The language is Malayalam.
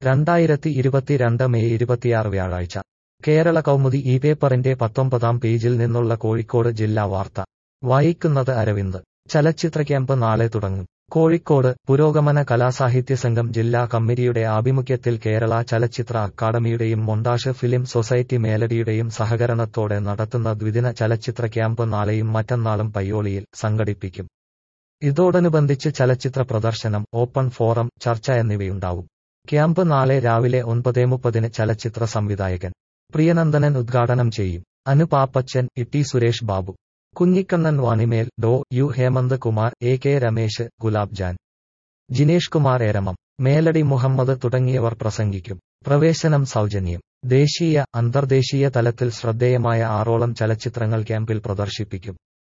രണ്ടായിരത്തി ഇരുപത്തിരണ്ട് മെയ് ഇരുപത്തിയാറ് വ്യാഴാഴ്ച കേരള കൗമുദി ഈ പേപ്പറിന്റെ പത്തൊമ്പതാം പേജിൽ നിന്നുള്ള കോഴിക്കോട് ജില്ലാ വാർത്ത വായിക്കുന്നത് അരവിന്ദ് ചലച്ചിത്ര ക്യാമ്പ് നാളെ തുടങ്ങും കോഴിക്കോട് പുരോഗമന കലാസാഹിത്യ സംഘം ജില്ലാ കമ്മിറ്റിയുടെ ആഭിമുഖ്യത്തിൽ കേരള ചലച്ചിത്ര അക്കാദമിയുടെയും മൊണ്ടാഷ് ഫിലിം സൊസൈറ്റി മേലടിയുടെയും സഹകരണത്തോടെ നടത്തുന്ന ദ്വിദിന ചലച്ചിത്ര ക്യാമ്പ് നാളെയും മറ്റന്നാളും പയ്യോളിയിൽ സംഘടിപ്പിക്കും ഇതോടനുബന്ധിച്ച് ചലച്ചിത്ര പ്രദർശനം ഓപ്പൺ ഫോറം ചർച്ച എന്നിവയുണ്ടാവും ക്യാമ്പ് നാളെ രാവിലെ ഒൻപതേ മുപ്പതിന് ചലച്ചിത്ര സംവിധായകൻ പ്രിയനന്ദനൻ ഉദ്ഘാടനം ചെയ്യും അനു പാപ്പച്ചൻ ഇട്ടി സുരേഷ് ബാബു കുഞ്ഞിക്കണ്ണൻ വാണിമേൽ ഡോ U Hemant Kumar A K Ramesh Gulab Jan Jinesh Kumar Eramam Meladi Muhammad തുടങ്ങിയവർ പ്രസംഗിക്കും പ്രവേശനം സൗജന്യം ദേശീയ അന്തർദേശീയ തലത്തിൽ ശ്രദ്ധേയമായ ആറോളം ചലച്ചിത്രങ്ങൾ ക്യാമ്പിൽ പ്രദർശിപ്പിക്കും